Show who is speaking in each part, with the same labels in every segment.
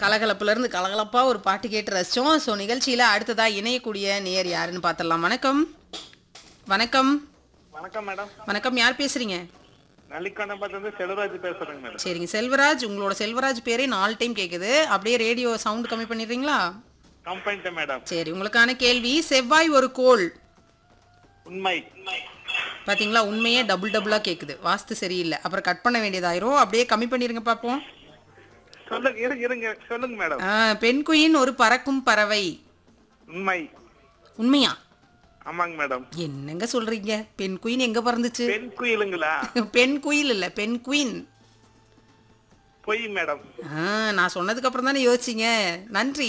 Speaker 1: கலகலப்புல இருந்து கலகலப்பா ஒரு பாட்டு கேட்டு ரசிச்சோம் ஸோ நிகழ்ச்சியில அடுத்ததா இணையக்கூடிய நேர் யாருன்னு பார்த்துடலாம் வணக்கம் வணக்கம்
Speaker 2: வணக்கம் மேடம்
Speaker 1: வணக்கம் யார் பேசுறீங்க
Speaker 2: நல்லிக்கண்டம்பத்துல இருந்து செல்வராஜ் பேசுறேங்க மேடம்
Speaker 1: சரிங்க செல்வராஜ் உங்களோட செல்வராஜ் பேரே நாலு டைம் கேக்குது அப்படியே ரேடியோ சவுண்ட் கம்மி பண்ணிடுறீங்களா
Speaker 2: கம்பெனிட்ட மேடம்
Speaker 1: சரி உங்களுக்கான கேள்வி செவ்வாய் ஒரு கோள்
Speaker 2: உண்மை
Speaker 1: பாத்தீங்களா உண்மையே டபுள் டபுளா கேக்குது வாஸ்து சரியில்லை அப்புறம் கட் பண்ண வேண்டியதாயிரும் அப்படியே கம்மி பண்ணிருங்க பாப்போம்
Speaker 2: சொல்லுங்க இருங்க இருங்க சொல்லுங்க மேடம்
Speaker 1: ஆ, பெண் குயின் ஒரு பறக்கும் பறவை
Speaker 2: உண்மை
Speaker 1: உண்மையா
Speaker 2: ஆமாங்க மேடம்
Speaker 1: என்னங்க சொல்றீங்க பெண் குயின் எங்க பறந்துச்சு
Speaker 2: பெண் குயிலுங்களா
Speaker 1: பெண் குயில் இல்ல பெண் குயின்
Speaker 2: பொய் மேடம்
Speaker 1: ஆ, நான் சொன்னதுக்கு அப்புறம் தானே யோசிச்சீங்க நன்றி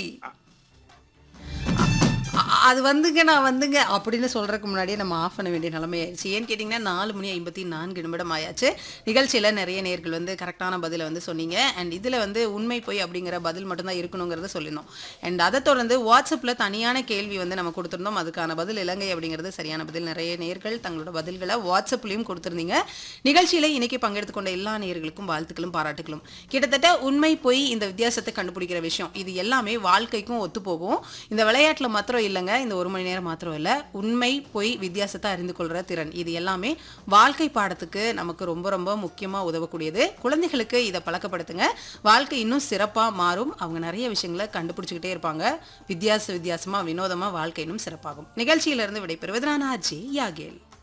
Speaker 1: அ- அது வந்துங்க நான் வந்துங்க அப்படின்னு சொல்றதுக்கு முன்னாடியே நம்ம ஆஃப் பண்ண வேண்டிய நிலைமை ஆயிடுச்சு ஏன்னு கேட்டிங்கன்னா நாலு மணி ஐம்பத்தி நான்கு நிமிடம் ஆயாச்சு நிகழ்ச்சியில் நிறைய நேர்கள் வந்து கரெக்டான பதிலை வந்து சொன்னீங்க அண்ட் இதில் வந்து உண்மை போய் அப்படிங்கிற பதில் மட்டும்தான் இருக்கணுங்கிறத சொல்லியிருந்தோம் அண்ட் அதை தொடர்ந்து வாட்ஸ்அப்பில் தனியான கேள்வி வந்து நம்ம கொடுத்துருந்தோம் அதுக்கான பதில் இலங்கை அப்படிங்கிறது சரியான பதில் நிறைய நேர்கள் தங்களோட பதில்களை வாட்ஸ்அப்லேயும் கொடுத்துருந்தீங்க நிகழ்ச்சியில் இன்னைக்கு பங்கெடுத்து கொண்ட எல்லா நேர்களுக்கும் வாழ்த்துக்களும் பாராட்டுகளும் கிட்டத்தட்ட உண்மை போய் இந்த வித்தியாசத்தை கண்டுபிடிக்கிற விஷயம் இது எல்லாமே வாழ்க்கைக்கும் ஒத்து போகும் இந்த விளையாட்டில் மாத்திரம் இல்லைங்க இந்த ஒரு மணி நேரம் மாத்திரம் இல்லை உண்மை பொய் வித்தியாசத்தை அறிந்து கொள்கிற திறன் இது எல்லாமே வாழ்க்கை பாடத்துக்கு நமக்கு ரொம்ப ரொம்ப முக்கியமாக உதவக்கூடியது குழந்தைகளுக்கு இதை பழக்கப்படுத்துங்க வாழ்க்கை இன்னும் சிறப்பாக மாறும் அவங்க நிறைய விஷயங்களை கண்டுபிடிச்சிக்கிட்டே இருப்பாங்க வித்தியாச வித்தியாசமாக வினோதமாக வாழ்க்கை இன்னும் சிறப்பாகும் நிகழ்ச்சியிலிருந்து விடைபெறுவது நான் ஆஜி யாகேல்